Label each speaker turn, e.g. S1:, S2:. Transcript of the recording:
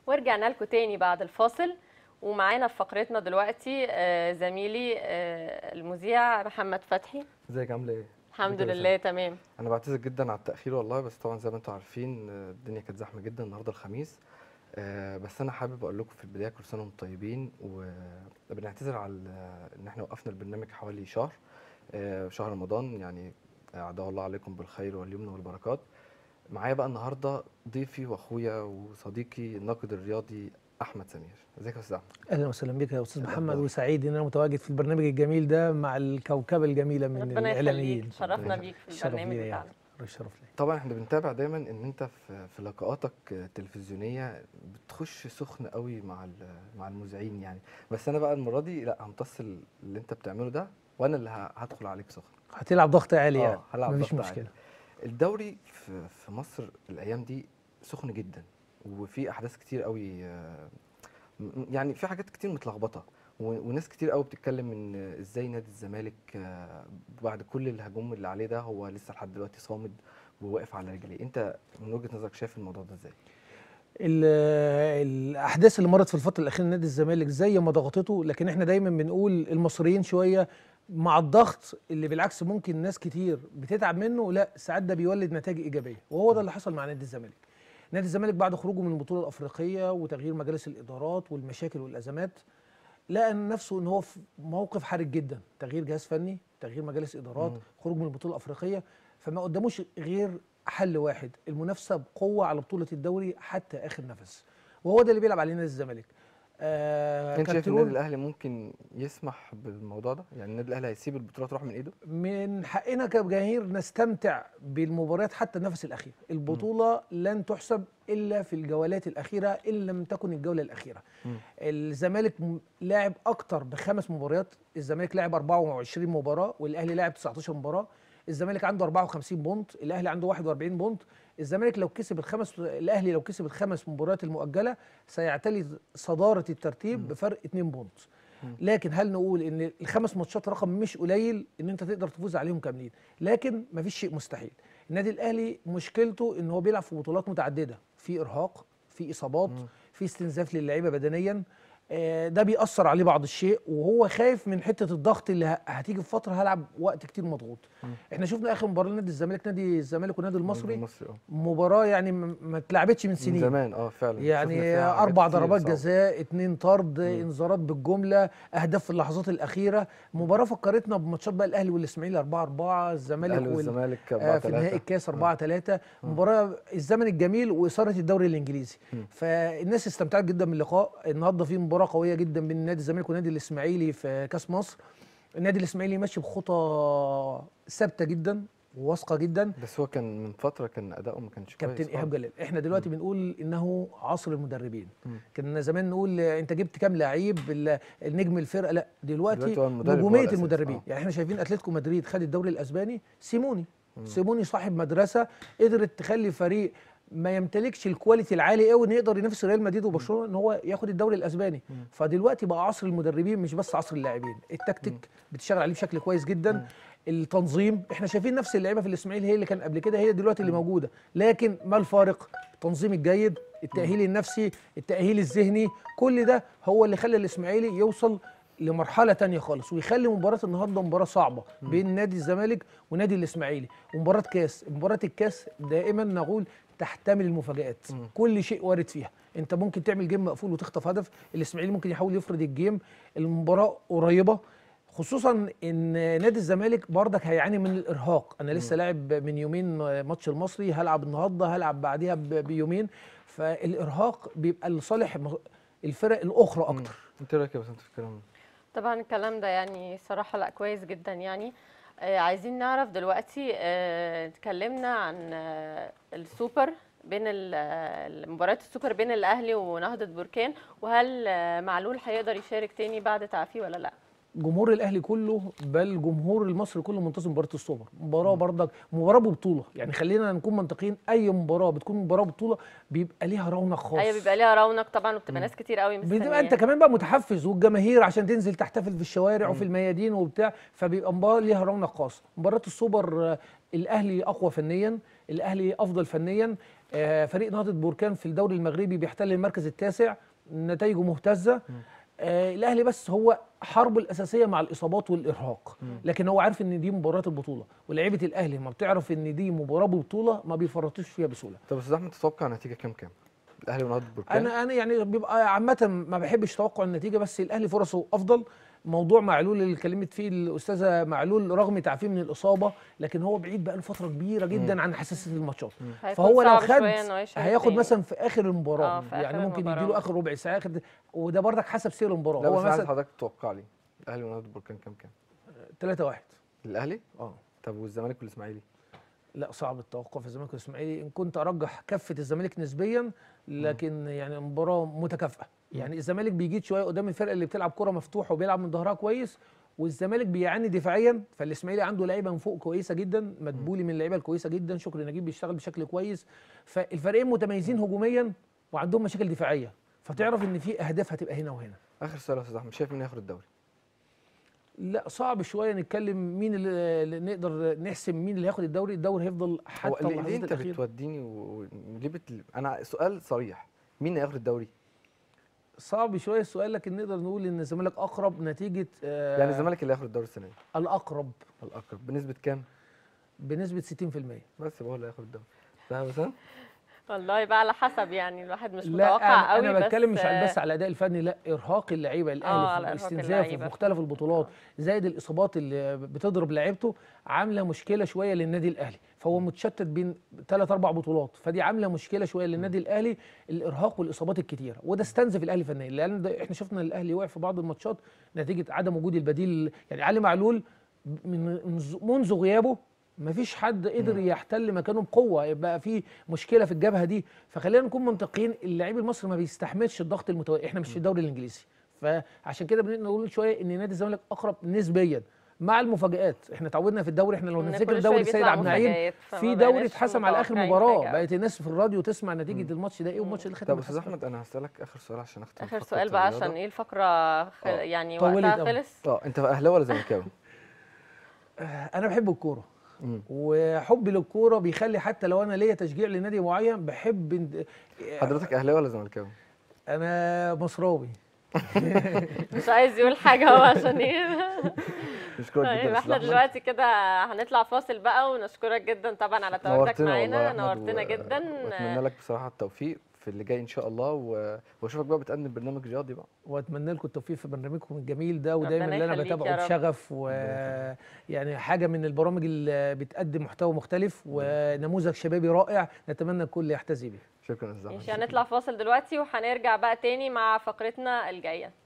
S1: ورجعنا لكم تاني بعد الفاصل ومعانا في فقرتنا دلوقتي آه، زميلي آه، المذيع محمد فتحي
S2: ازيك عامله ايه؟
S1: الحمد
S2: ازيك يا
S1: لله تمام
S2: انا بعتذر جدا على التاخير والله بس طبعا زي ما انتم عارفين آه، الدنيا كانت زحمه جدا النهارده الخميس آه، بس انا حابب اقول لكم في البدايه كل سنه وانتم طيبين وبنعتذر على ال- ان احنا وقفنا البرنامج حوالي شهر آه، شهر رمضان يعني اعداء الله عليكم بالخير واليمن والبركات معايا بقى النهارده ضيفي واخويا وصديقي الناقد الرياضي احمد سمير ازيك يا استاذ احمد
S3: اهلا وسهلا بك يا استاذ
S2: إيه
S3: محمد
S2: الأخبار؟
S3: وسعيد ان انا متواجد في البرنامج الجميل ده مع الكوكبه الجميله من
S1: ربنا
S3: الاعلاميين
S1: يخليك شرفنا بيك في
S3: شرف
S1: البرنامج
S3: ليا
S1: بتاعنا
S3: يعني الشرف لي
S2: طبعا احنا بنتابع دايما ان انت في في لقاءاتك التلفزيونيه بتخش سخن قوي مع ال- مع المذيعين يعني بس انا بقى المره دي لا همتص ال- اللي انت بتعمله ده وانا اللي ه- هدخل عليك سخن
S3: هتلعب ضغط عالي
S2: آه،
S3: يعني
S2: هلعب
S3: مفيش
S2: ضغط عالي.
S3: مشكله
S2: الدوري في في مصر الايام دي سخن جدا وفي احداث كتير قوي آه، م- يعني في حاجات كتير متلخبطه و- وناس كتير قوي بتتكلم ان ازاي نادي الزمالك آه، بعد كل الهجوم اللي عليه ده هو لسه لحد دلوقتي صامد وواقف على رجليه انت من وجهه نظرك شايف الموضوع ده ازاي
S3: ال- الاحداث اللي مرت في الفتره الاخيره نادي الزمالك زي ما ضغطته لكن احنا دايما بنقول المصريين شويه مع الضغط اللي بالعكس ممكن ناس كتير بتتعب منه لا ساعات ده بيولد نتائج ايجابيه وهو ده اللي حصل مع نادي الزمالك نادي الزمالك بعد خروجه من البطوله الافريقيه وتغيير مجالس الادارات والمشاكل والازمات لقى نفسه ان هو في موقف حرج جدا تغيير جهاز فني تغيير مجالس ادارات
S2: مم.
S3: خروج من البطوله الافريقيه فما قداموش غير حل واحد المنافسه بقوه على بطوله الدوري حتى اخر نفس وهو ده اللي بيلعب عليه نادي الزمالك آه
S2: انت شايف
S3: كارتيرون
S2: النادي الاهلي ممكن يسمح بالموضوع ده يعني النادي الاهلي هيسيب البطوله تروح من ايده
S3: من حقنا كجماهير نستمتع بالمباريات حتى النفس الاخير البطوله لن تحسب الا في الجولات الاخيره ان لم تكن الجوله الاخيره
S2: مم.
S3: الزمالك م- لاعب اكتر بخمس مباريات الزمالك لاعب 24 مباراه والاهلي لاعب 19 مباراه الزمالك عنده 54 بونت الاهلي عنده 41 بونت الزمالك لو كسب الخمس الاهلي لو كسب الخمس مباريات المؤجله سيعتلي صداره الترتيب بفرق 2 بونت لكن هل نقول ان الخمس ماتشات رقم مش قليل ان انت تقدر تفوز عليهم كاملين لكن مفيش شيء مستحيل النادي الاهلي مشكلته ان هو بيلعب في بطولات متعدده في ارهاق في اصابات في استنزاف للعيبه بدنيا آه، ده بيأثر عليه بعض الشيء وهو خايف من حته الضغط اللي ه- هتيجي في فتره هلعب وقت كتير مضغوط احنا شفنا اخر مباراه لنادي الزمالك نادي الزمالك والنادي المصري
S2: المصري اه
S3: مباراه يعني م- ما اتلعبتش من
S2: من
S3: سنين
S2: زمان اه فعلا شفنا
S3: يعني
S2: فيها حاجات
S3: اربع
S2: كتير
S3: ضربات
S2: صعبة.
S3: جزاء اتنين طرد انذارات بالجمله اهداف في اللحظات الاخيره مباراه فكرتنا بماتشات بقى الاهلي والاسماعيلي 4 4 الزمالك
S2: الاهلي
S3: وال...
S2: والزمالك
S3: آه،
S2: 4
S3: في نهائي
S2: 3
S3: الكاس 4 3 مباراه الزمن الجميل واثاره الدوري الانجليزي فالناس استمتعت جدا باللقاء النهارده في مباراه قويه جدا بين نادي الزمالك ونادي الاسماعيلي في كاس مصر النادي الاسماعيلي ماشي بخطى ثابته جدا وواثقه جدا
S2: بس هو كان من فتره كان اداؤه ما كانش
S3: كابتن
S2: كويس
S3: ايهاب
S2: خالص.
S3: جلال احنا دلوقتي بنقول انه عصر المدربين
S2: مم.
S3: كنا زمان نقول انت جبت كام لعيب ال- النجم الفرقه لا دلوقتي,
S2: دلوقتي هو المدرب هو
S3: نجوميه
S2: الأساس.
S3: المدربين
S2: آه.
S3: يعني احنا شايفين اتلتيكو مدريد خد الدوري الاسباني سيموني سيموني صاحب مدرسه قدرت تخلي فريق ما يمتلكش الكواليتي العالي قوي انه يقدر ينافس ريال مدريد وبرشلونه ان هو ياخد الدوري الاسباني فدلوقتي بقى عصر المدربين مش بس عصر اللاعبين التكتيك بتشتغل عليه بشكل كويس جدا التنظيم احنا شايفين نفس اللعيبه في الاسماعيلي هي اللي كان قبل كده هي دلوقتي اللي موجوده لكن ما الفارق التنظيم الجيد التاهيل النفسي التاهيل الذهني كل ده هو اللي خلى الاسماعيلي يوصل لمرحله تانية خالص ويخلي مباراه النهارده مباراه صعبه بين نادي الزمالك ونادي الاسماعيلي ومباراه كاس مباراه الكاس دائما نقول تحتمل المفاجات كل شيء وارد فيها انت ممكن تعمل جيم مقفول وتخطف هدف الاسماعيلي ممكن يحاول يفرض الجيم المباراه قريبه خصوصا ان نادي الزمالك برضك هيعاني من الارهاق انا لسه لاعب من يومين ماتش المصري هلعب النهارده هلعب بعديها ب- بيومين فالارهاق بيبقى لصالح م- الفرق الاخرى اكتر
S2: انت إيه رايك يا بسنت في الكلام ده؟
S1: طبعا الكلام ده يعني صراحة لا كويس جدا يعني آه عايزين نعرف دلوقتي آه اتكلمنا عن آه السوبر بين ال- آه، مباراة السوبر بين الأهلي ونهضة بركان وهل آه معلول هيقدر يشارك تاني بعد تعافيه ولا لا؟
S3: جمهور الاهلي كله بل جمهور المصري كله منتظم مباراه السوبر مباراه برضك مباراه ببطوله يعني خلينا نكون منطقيين اي مباراه بتكون مباراه ببطوله بيبقى ليها رونق خاص
S1: ايوه بيبقى ليها رونق طبعا وبتبقى ناس كتير قوي مستنيه
S3: بتبقى انت كمان بقى متحفز والجماهير عشان تنزل تحتفل في الشوارع وفي الميادين وبتاع فبيبقى مباراه ليها رونق خاص مباراه السوبر آه، الاهلي اقوى فنيا الاهلي افضل فنيا آه، فريق نهضه بركان في الدوري المغربي بيحتل المركز التاسع نتائجه مهتزه آه، الاهلي بس هو حربه الاساسيه مع الاصابات والارهاق لكن هو عارف ان دي مباراه البطوله ولاعيبه الاهلي ما بتعرف ان دي مباراه ببطوله ما بيفرطوش فيها بسهوله
S2: طب استاذ احمد تتوقع نتيجه كام كام الاهلي ونهضه بركان
S3: انا انا يعني بيبقى عامه ما بحبش توقع النتيجه بس الاهلي فرصه افضل موضوع معلول اللي اتكلمت فيه الاستاذه معلول رغم تعافيه من الاصابه لكن هو بعيد بقى له فتره كبيره جدا عن حساسيه الماتشات
S1: هيكون
S3: فهو لو
S1: صعب
S3: خد
S1: شوية إن هو يشارك
S3: هياخد
S1: تاني.
S3: مثلا في اخر المباراه
S1: آه، في
S3: يعني
S1: آخر
S3: ممكن
S1: المباراة.
S3: يديله اخر ربع ساعه اخر وده برضك حسب سير المباراه
S2: لا
S3: هو
S2: بس عايز
S3: مثلا
S2: حضرتك تتوقع لي الاهلي ونهضه بركان كام كام
S3: 3 1
S2: الاهلي
S3: اه
S2: طب والزمالك والاسماعيلي
S3: لا صعب التوقع في الزمالك والاسماعيلي ان كنت ارجح كفه الزمالك نسبيا لكن يعني مباراه متكافئه يعني الزمالك بيجيد شويه قدام الفرقه اللي بتلعب كره مفتوحه وبيلعب من ظهرها كويس والزمالك بيعاني دفاعيا فالاسماعيلي عنده لعيبه من فوق كويسه جدا مدبولي من اللعيبه الكويسه جدا شكري نجيب بيشتغل بشكل كويس فالفريقين متميزين هجوميا وعندهم مشاكل دفاعيه فتعرف ان في اهداف هتبقى هنا وهنا
S2: اخر سؤال يا استاذ احمد شايف مين هياخد الدوري
S3: لا صعب شويه نتكلم مين اللي اللي نقدر نحسم مين اللي هياخد الدوري الدوري هيفضل
S2: هو
S3: حتى
S2: ليه, ليه
S3: اللحظات
S2: انت
S3: الاخيره
S2: بتوديني و- وليه بت... انا سؤال صريح مين هياخد الدوري
S3: صعب شويه السؤال لكن نقدر نقول ان الزمالك اقرب نتيجه آه
S2: يعني الزمالك اللي هياخد الدوري السنه دي
S3: الاقرب
S2: الاقرب بنسبه كام
S3: بنسبه 60%
S2: بس يبقى هو اللي هياخد الدوري ده مثلا
S1: والله بقى على حسب يعني الواحد مش
S3: لا
S1: متوقع
S3: انا,
S1: قوي
S3: أنا بتكلم
S1: بس
S3: مش على بس على الاداء الفني لا ارهاق اللعيبه
S1: آه،
S3: الاهلي
S1: على
S3: في
S1: إرهاق
S3: الاستنزاف وفي
S1: اللعيبة.
S3: مختلف البطولات زائد الاصابات اللي بتضرب لعيبته عامله مشكله شويه للنادي الاهلي فهو متشتت بين ثلاث اربع بطولات فدي عامله مشكله شويه للنادي الاهلي الارهاق والاصابات الكتيره وده استنزف الاهلي فنيا لان ده احنا شفنا الاهلي وقع في بعض الماتشات نتيجه عدم وجود البديل يعني علي معلول من منذ غيابه مفيش حد قدر يحتل مكانه بقوه يبقى في مشكله في الجبهه دي فخلينا نكون منطقيين اللعيب المصري ما بيستحملش الضغط المتوالي احنا مش في الدوري الانجليزي فعشان كده بنقدر نقول شويه ان نادي الزمالك اقرب نسبيا مع المفاجآت احنا اتعودنا في الدوري احنا لو
S1: إن
S3: نفتكر
S1: كل
S3: دوري
S1: شوية
S3: السيد
S1: بيطلع
S3: عبد النعيم
S1: مفاجآت، فما
S3: في دوري
S1: بقيناش
S3: اتحسم على اخر
S1: متوقعين
S3: مباراه
S1: حاجة.
S3: بقت الناس في الراديو تسمع نتيجه الماتش ده ايه والماتش اللي
S2: طب
S3: ختم
S2: استاذ احمد انا هسالك اخر سؤال عشان اختم
S1: اخر
S2: فقرة
S1: سؤال بقى
S2: الرياضة.
S1: عشان ايه الفقره خ...
S2: آه.
S1: يعني
S3: طولت
S1: وقتها
S3: أوي.
S1: خلص
S2: اه انت اهلاوي ولا زملكاوي
S3: انا بحب الكوره
S2: مم.
S3: وحبي للكوره بيخلي حتى لو انا ليا تشجيع لنادي معين بحب إن-
S2: حضرتك اهلاوي ولا زملكاوي
S3: انا مصراوي
S1: مش عايز يقول حاجه هو عشان ايه
S2: نشكرك جدا
S1: طيب
S2: يا أستاذ
S1: احنا
S2: أحمد.
S1: دلوقتي كده هنطلع فاصل بقى ونشكرك جدا طبعا على تواجدك
S2: نورتنا والله يا
S1: معانا
S2: أحمد
S1: نورتنا
S2: و-
S1: جدا
S2: واتمنى لك بصراحه التوفيق في اللي جاي ان شاء الله و... واشوفك بقى بتقدم برنامج رياضي بقى
S3: واتمنى لكم التوفيق في برنامجكم الجميل ده ودايما
S1: ربنا
S3: اللي انا
S1: يخليك يا
S3: بتابعه
S1: رب.
S3: بشغف ويعني حاجه من البرامج اللي بتقدم محتوى مختلف ونموذج شبابي رائع نتمنى الكل يحتذي به
S2: شكرا يا استاذ أحمد.
S1: ماشي هنطلع فاصل دلوقتي وهنرجع بقى تاني مع فقرتنا الجايه